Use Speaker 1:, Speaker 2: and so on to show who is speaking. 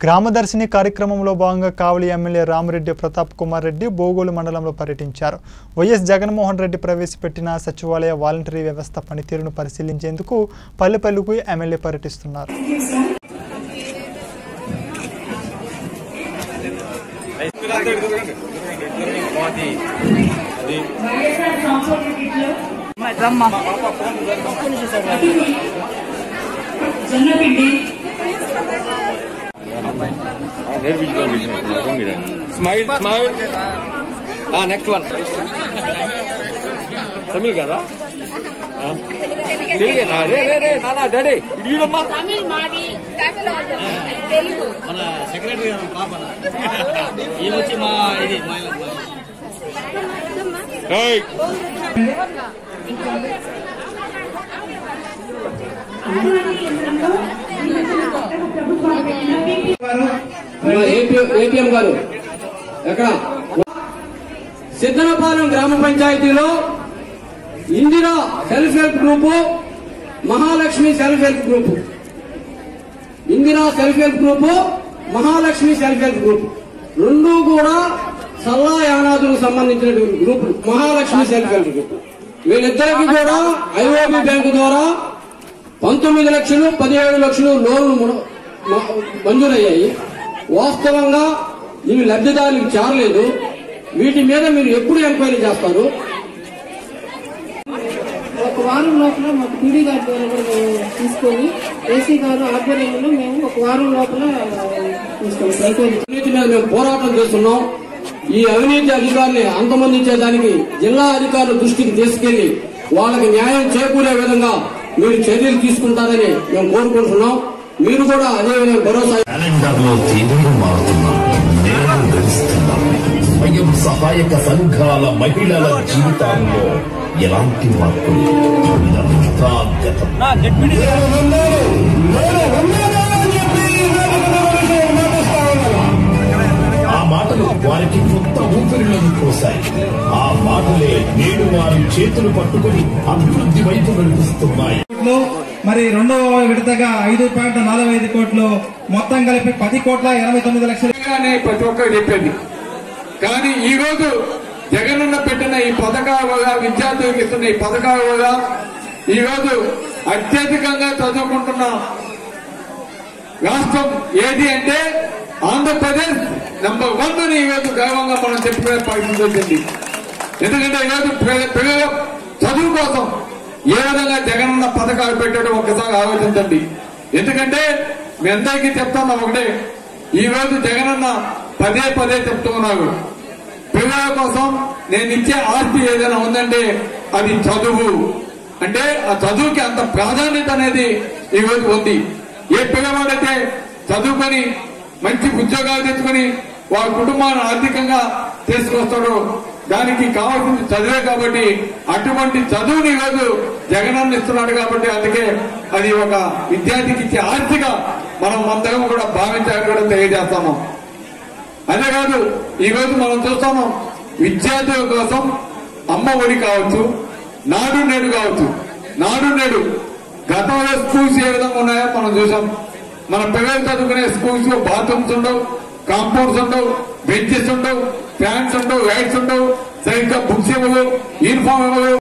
Speaker 1: గ్రామదర్శిని కార్యక్రమంలో భాగంగా కావలి ఎమ్మెల్యే రామిరెడ్డి ప్రతాప్ కుమార్ రెడ్డి బోగోలు మండలంలో పర్యటించారు వైఎస్ జగన్మోహన్ రెడ్డి ప్రవేశపెట్టిన సచివాలయ వాలంటరీ వ్యవస్థ పనితీరును పరిశీలించేందుకు పల్లెపల్లికు ఎమ్మెల్యే పర్యటిస్తున్నారు
Speaker 2: జొన్నపిండి
Speaker 3: smile smile next one Tamil కదా తెలుగేనా రే రే రే నానా డాడీ ఇడియమ్మా
Speaker 4: తమిళ్ మాది తమిళ వాళ్ళు. తెలుగు
Speaker 5: మన సెక్రటరీ గారు పాప ఈమెచ్చి మా ఇది మా
Speaker 6: ఏపీఎం గారు ఎక్కడ సిద్ధనపాలెం గ్రామ పంచాయతీలో Indira self help group Mahalakshmi self help group Indira self help group Mahalakshmi self help group రెండు కూడా సల్లా యానాదులకు సంబంధించిన group Mahalakshmi self help group వీళ్ళిద్దరికి కూడా ఐఓబి బ్యాంకు ద్వారా పంతొమ్మిది లక్షలు పదిహేడు లక్షలు లోన్లు మున- మ- మంజూరయ్యాయి వాస్తవంగా ఇవి లబ్ధిదారులకు చేరలేదు వీటి మీద మీరు ఎప్పుడు ఎంక్వైరీ చేస్తారు
Speaker 7: ఒక వారం లోపల మాకు పీడీ గారి ద్వారా కూడా మేము తీసుకొని ఏసీ గారు ఆధ్వర్యంలో మేము ఒక వారం లోపల తీసుకొని ఎంక్వైరీ
Speaker 6: అవినీతి మీద మేము పోరాటం చేస్తున్నాం ఈ అవినీతి అధికారుల్ని అంతమొందించేదానికి జిల్లా అధికారుల దృష్టికి తీసుకెళ్లి వాళ్ళకి న్యాయం చేకూరే విధంగా మీరు చర్యలు తీసుకుంటారని మేము కోరుకుంటున్నాం మీరు కూడా అదే విధంగా భరోసా
Speaker 8: క్యాలెండర్ లో తేదీలు మారుతున్నాం నేరం గడిస్తున్నాం స్వయం సహాయక సంఘాల మహిళల జీవితాల్లో ఎలాంటి మార్పులు ఇదంతా గతం ఆ మాటలు వారికి కొత్త ఊపిరిలను పోశాయి ఆ మాటలే నేడు వారి చేతులు పట్టుకుని అభివృద్ధి వైపు నడిపిస్తున్నాయి
Speaker 9: కోట్లు మరి రెండవ విడతగా ఐదు పాయింట్ నలభై ఐదు కోట్లు మొత్తం కలిపి పది కోట్ల ఎనభై తొమ్మిది లక్షలు
Speaker 3: అని ప్రతి ఒక్కరు చెప్పింది కానీ ఈ రోజు జగనన్న పెట్టిన ఈ పథకాల వల్ల విద్యార్థులకు ఇస్తున్న ఈ పథకాల వల్ల ఈ రోజు అత్యధికంగా చదువుకుంటున్న రాష్ట్రం ఏది అంటే ఆంధ్రప్రదేశ్ నంబర్ వన్ అని ఈ రోజు గర్వంగా మనం చెప్పుకునే పరిస్థితి వచ్చింది ఎందుకంటే ఈరోజు పిల్ల- పిల్లల చదువు కోసం ఏ విధంగా జగనన్న పథకాలు పెట్టడం ఒక్కసారి ఆలోచించండి ఎందుకంటే మీ అందరికీ చెప్తాను ఒకటే ఈ రోజు జగనన్న పదే పదే చెప్తూ ఉన్నారు పిల్లల కోసం నేను ఇచ్చే ఆస్తి ఏదైనా ఉందంటే అది చదువు అంటే ఆ చదువుకి అంత ప్రాధాన్యత అనేది ఈ రోజు ఉంది ఏ పిల్లవాడైతే చదువుకొని మంచి ఉద్యోగాలు తెచ్చుకొని వాళ్ళ కుటుంబాన్ని ఆర్థికంగా తీసుకొస్తాడో దానికి కావాల్సింది చదివే కాబట్టి అటువంటి చదువుని ఈరోజు జగనన్న ఇస్తున్నాడు కాబట్టి అందుకే అది ఒక విద్యార్థికి ఇచ్చే ఆర్థిక మనం అందరం కూడా భావించాలని కూడా తెలియజేస్తాము అదే కాదు ఈ రోజు మనం చూస్తాము విద్యార్థుల కోసం అమ్మ ఒడి కావచ్చు నాడు నేడు కావచ్చు నాడు నేడు గతంలో స్కూల్స్ ఏ విధంగా ఉన్నాయో మనం చూసాం మన పిల్లలు చదువుకునే స్కూల్స్ లో బాత్రూమ్స్ ఉండవు కాంపౌండ్స్ ఉండవు బెంచెస్ ఉండవు ఫ్యాన్స్ ఉండవు లైట్స్ ఉండవు సరిగ్గా బుక్స్ ఇవ్వవు యూనిఫామ్ ఇవ్వవు